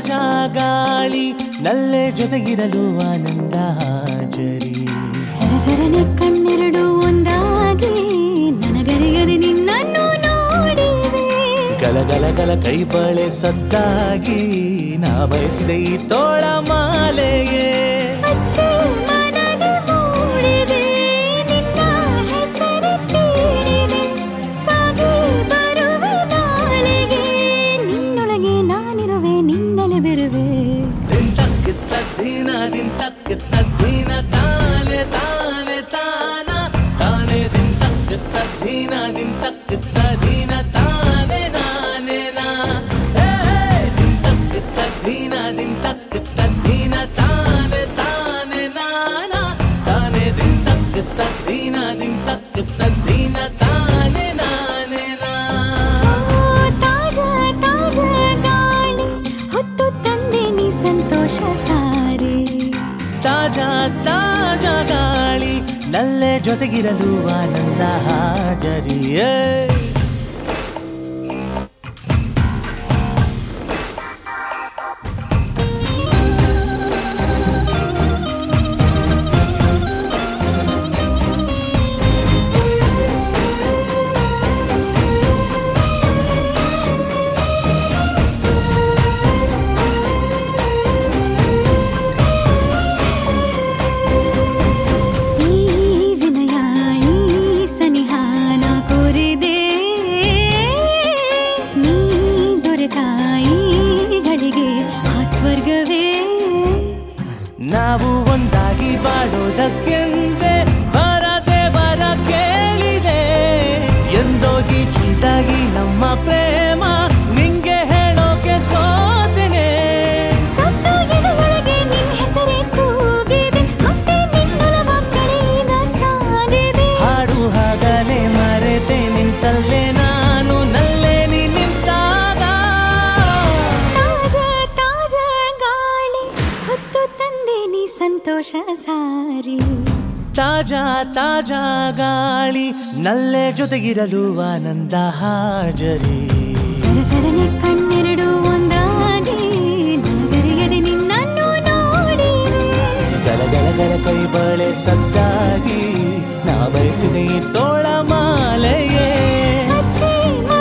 ತಾಜಾ ಗಾಳಿ ನಲ್ಲೆ ಜೊತೆಗಿರಲು ಆನಂದ ಹಾಜರಿ ಸರಸರನೆ ಕಣ್ಣೆರಡು ಒಂದಾಗಿ ನನಗರಿಯದೆ ನಿನ್ನನ್ನು ನೋಡಿವೆ ಗಲಗಲ ಗಲ ಕೈ ಬಳೆ ಸದ್ದಾಗಿ ನಾ ಬಯಸಿದ ಈ ತೋಳ ಮಾಲೆಯೇ ಅಚ್ಚು ಮನದಿ ಮೂಡಿದೆ ನಿನ್ನ ಹೆಸರು ತೀಡಿದೆ ಸಾಗಿ ಬರುವೆ ನಾಳೆಗೆ ನಿನ್ನೊಳಗೆ ನಾನಿರುವೆ ನಿನ್ನಲೆ ಬೆರುವೆ ದಿಂತಕ್ಕೆ ತದ್ದೀನ ದಿಂತಕ್ಕೆ ತದ್ದೀನ ತಾನೆ ತಾನೆ ತಾನ ತಾನೆ ದಿಂತಕ್ಕೆ ತದ್ದೀನ ದಿಂತಕ್ಕೆ ತದ್ದೀನ ತಾನೆ ನಾನೆ ನಾ ಹೇ, ದಿಂತಕ್ಕೆ ತದ್ದೀನ ದಿಂತಕ್ಕೆ ತದ್ದೀನ ತಾನೆ ತಾನೆ ನಾನ ತಾನೆ ದಿಂತಕ್ಕೆ ತದ್ದೀನ ದಿಂತಕ್ಕೆ ತದ್ದೀನ ತಾನೆ ನಾನೆ ನಾ ಓ ತಾಜಾ ತಾಜಾ ಗಾಳಿ ಹೊತ್ತು ತಂದೆ ನೀ ಸಂತೋಷ ಸಾರಿ ತಾಜಾ ತಾಜಾ ಗಾಳಿ ನಲ್ಲೆ ಜೊತೆಗಿರಲು ಆನಂದ ಹಾಜರಿಯೇ ಈ ವಿನಯ ಈ ಸನಿಹ ನಾ ಕೋರಿದೆ ನೀ ದೊರೆತ ಈ ಗಳಿಗೆ ಆ ಸ್ವರ್ಗವೇ ನಾವು ಒಂದಾಗಿ ಬಾಳೋದಕ್ಕೆಂದೇ ಬರದೆ ಬರ ಕೇಳಿದೆ ಎಂದೋಗಿ ಚೀಟಾಗಿ ನಮ್ಮ ಪ್ರೇಮ ನಿಂಗೆ ಹೇಳೋಕೆ ಸೋತೆನೆ ಸತ್ತೋಗಿರುವೊಳಗೆ ನಿನ್ ಹೆಸರೇ ಕೂಗಿದೆ ಮತ್ತೆ ನಿನ್ನೊಲವ ಕಡೆಯಿಂದ ಸಾಗಿದೆ ಹಾಡು ಹಾಗಲೇ ಮರೆತೆ ನಿಂತಲ್ಲೇ ನಾನು ನಲ್ಲೇ ನೀ ನಿಂತಾಗ ತಾಜಾ ತಾಜಾ ಗಾಳಿ ಹೊತ್ತು ತಂದೆ ನೀ ಸಂತೋಷ ಸಾರಿ ತಾಜಾ ತಾಜಾ ಗಾಳಿ ನಲ್ಲೆ ಜೊತೆಗಿರಲು ಆನಂದ ಹಾಜರಿ ಸರಸರನೆ ಕಣ್ಣೆರಡು ಒಂದಾಗಿ ನಗರಿಯದೆ ನಿನ್ನನ್ನು ನೋಡಿದೆ ಗಲಗಲ ಗಲ ಕೈ ಬಳೆ ಸದ್ದಾಗಿ ನಾ ಬಯಸಿದೆ ಈ ತೋಳ ಮಾಲೆಯೇ ಅಚ್ಚಿ